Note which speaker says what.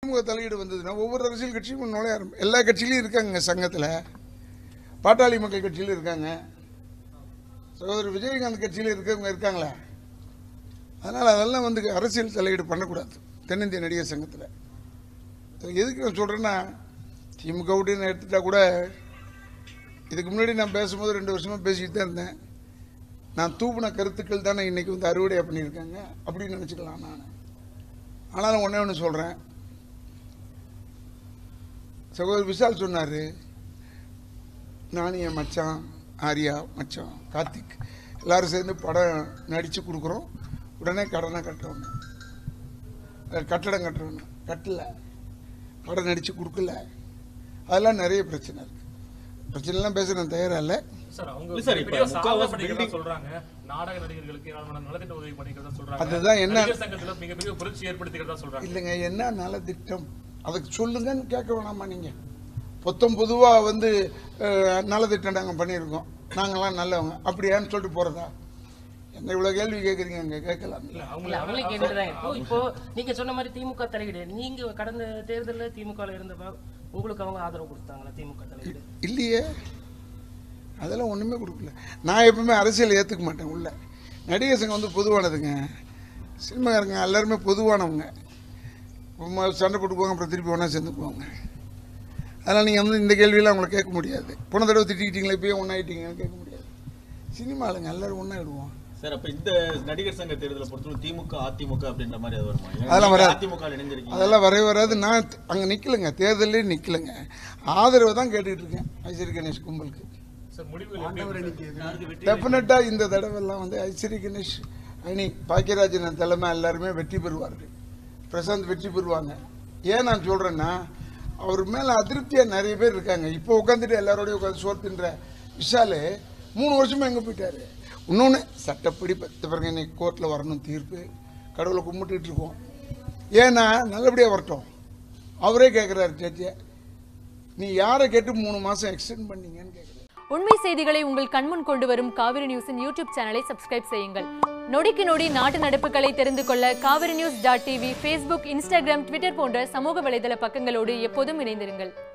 Speaker 1: திமுக தலையீடு வந்ததுன்னா ஒவ்வொரு அரசியல் கட்சியும் நுழைய ஆரம்பி எல்லா கட்சியிலையும் இருக்காங்க சங்கத்தில் பாட்டாளி மக்கள் கட்சியிலும் இருக்காங்க சகோதரர் விஜயகாந்த் கட்சியில் இருக்கவங்க இருக்காங்களே அதனால் அதெல்லாம் வந்து அரசியல் தலையீடு பண்ணக்கூடாது தென்னிந்திய நடிகர் சங்கத்தில் எதுக்கு நான் சொல்கிறேன்னா திமுக விட்டு எடுத்துட்டா கூட இதுக்கு முன்னாடி நான் பேசும்போது ரெண்டு வருஷமாக பேசிக்கிட்டு தான் இருந்தேன் நான் தூப்பின கருத்துக்கள் தானே இன்னைக்கு வந்து அறுவடையாக பண்ணியிருக்காங்க அப்படின்னு நினச்சிக்கலாம் நான் ஆனாலும் ஒன்றே ஒன்று சொல்கிறேன் சகோதரர் விஷால் சொன்னார் நானும் என் மச்சான் ஆரியா மச்சான் கார்த்திக் எல்லாரும் சேர்ந்து படம் நடித்து கொடுக்குறோம் உடனே கடனை கட்டணும் அஹ் கட்டடம் கட்டணும் கட்டல படம் நடித்து கொடுக்கல அதெல்லாம் நிறைய பிரச்சனை இருக்குது பிரச்சனைலாம் பேச நான் தயாராக இல்லை
Speaker 2: சார் அவங்க
Speaker 3: இல்ல சார், இப்ப
Speaker 2: பெரிய சாதனை
Speaker 3: முக்காவாசி
Speaker 2: பண்ணிக்கிறதா
Speaker 3: building-
Speaker 2: சொல்றாங்க நாடக நடிகர்களுக்கு ஏராளமான நலத்திட்ட உதவி பண்ணிக்கிறதா சொல்றாங்க
Speaker 1: அதுதான் என்ன-
Speaker 2: நடிகர் சங்கத்துல மிகப்பெரிய புரட்சி ஏற்படுத்திக்கிறதா சொல்றாங்க
Speaker 1: இல்லைங்க என்ன நலத்திட்டம் அதுக்கு சொல்லுங்கன்னு கேட்க வேணாமா நீங்கள் பொத்தம் பொதுவாக வந்து அஹ், நலத்திட்டம் நாங்கள் பண்ணியிருக்கோம் நாங்களாம் நல்லவங்க அப்படியான்னு சொல்லிட்டு போகிறதா என்ன இவ்வளோ கேள்வி கேட்குறீங்க அங்கே கேட்கலாம்
Speaker 2: இல்ல
Speaker 4: இல்ல
Speaker 2: அவங்களுக்கு
Speaker 4: அவங்களே கேட்டுதான் இப்போ இப்போ நீங்க சொன்ன மாதிரி திமுக தலையீடு நீங்க கடந்த தேர்தல்ல திமுக இருந்தப்ப உங்களுக்கு அவங்க ஆதரவு கொடுத்தாங்களா திமுக தலையீடு
Speaker 1: இல்லையே அதெல்லாம் ஒன்றுமே கொடுக்கல நான் எப்பவுமே அரசியல் ஏற்றுக்க மாட்டேன் உள்ள நடிகர் சங்கம் வந்து பொதுவானதுங்க சினிமாக்காரங்க எல்லாருமே பொதுவானவங்க சும்மா சண்டை போட்டு போவாங்க அப்புறம் திருப்பி ஒன்றா சேர்ந்து போவாங்க அதனால் நீங்கள் வந்து இந்த கேள்வியெல்லாம் அவங்களை கேட்க முடியாது போன தடவை திட்டிக்கிட்டீங்களே இப்போயே ஒன்றாயிட்டீங்கன்னு கேட்க முடியாது சினிமாளுங்க எல்லாரும் ஒன்றாயிடுவோம்
Speaker 3: சார் அப்ப இந்த நடிகர் சங்க தேர்தலை பொறுத்தவரை திமுக அதிமுக அப்படின்ற மாதிரி அது வருமா ஏன்னா
Speaker 1: அதெல்லாம்
Speaker 3: நீங்க
Speaker 1: வராது.
Speaker 3: அதிமுக இணைஞ்சிருக்கீங்க
Speaker 1: அதெல்லாம் வரவே வராது நான் அங்கே நிற்கலைங்க தேர்தலே நிற்கலைங்க ஆதரவை தான் கேட்டுக்கிட்டு இருக்கேன் ஐஸ்வரி கணேஷ் கும்பலுக்கு
Speaker 2: சார் முடிவுகள் எப்படி இருக்கு?
Speaker 1: டெஃபினட்டா இந்த தடவைலாம் வந்து ஐஸ்வரி கணேஷ் அணி பாக்கியராஜன் தலைமை எல்லாருமே வெற்றி பெறுவார்கள் பிரசாந்த் வெற்றி பெறுவாங்க ஏன் நான் சொல்றேன்னா அவர் மேல அதிருப்தியா நிறைய பேர் இருக்காங்க இப்போ உட்காந்துட்டு எல்லாரோடய உட்காந்து சோறு தின்ற விஷாலு மூணு வருஷமா எங்க போயிட்டாரு இன்னொன்று சட்டப்படி பத்து பிறகு இன்னைக்கு கோர்ட்டில் வரணும் தீர்ப்பு கடவுளை கும்பிட்டுட்டு இருக்கோம் ஏன்னா நல்லபடியாக வரட்டும் அவரே கேட்குறாரு ஜட்ஜே நீ யாரை கேட்டு மூணு மாதம் எக்ஸ்டெண்ட் பண்ணீங்கன்னு கேட்குறாரு
Speaker 5: உண்மை செய்திகளை உங்கள் கண்முன் கொண்டு வரும் காவிரி நியூஸின் யூடியூப் சேனலை சப்ஸ்கிரைப் செய்யுங்கள் நொடிக்கு நொடி நாட்டு நடப்புகளை தெரிந்து கொள்ள Kaveri news dot TV Facebook Instagram Twitter போன்ற சமூக வலைதள பக்கங்களோடு எப்போதும் இணைந்திருங்கள்